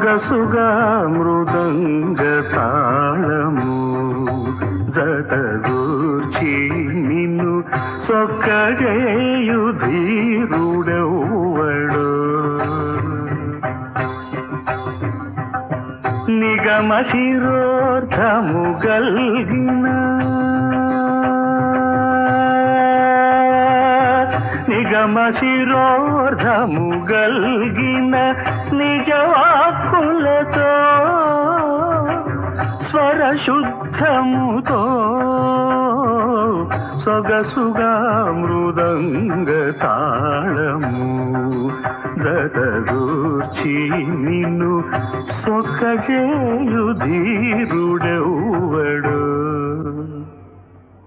సొగసుగా మృదంగ తాళము జతగూర్చి నిన్ను సొక్కజేయు ధీరుడెవ్వడు నిగమ శిరోర్థము గల్గిన నిగమ శిరోర్థము గల్గిన నిజవాక్కులతో స్వరశుద్ధముతో సొగసుగా మృదంగ తాళము దతగూర్చి నిన్ను సొక్కజేయు ధీరుడెవ్వడు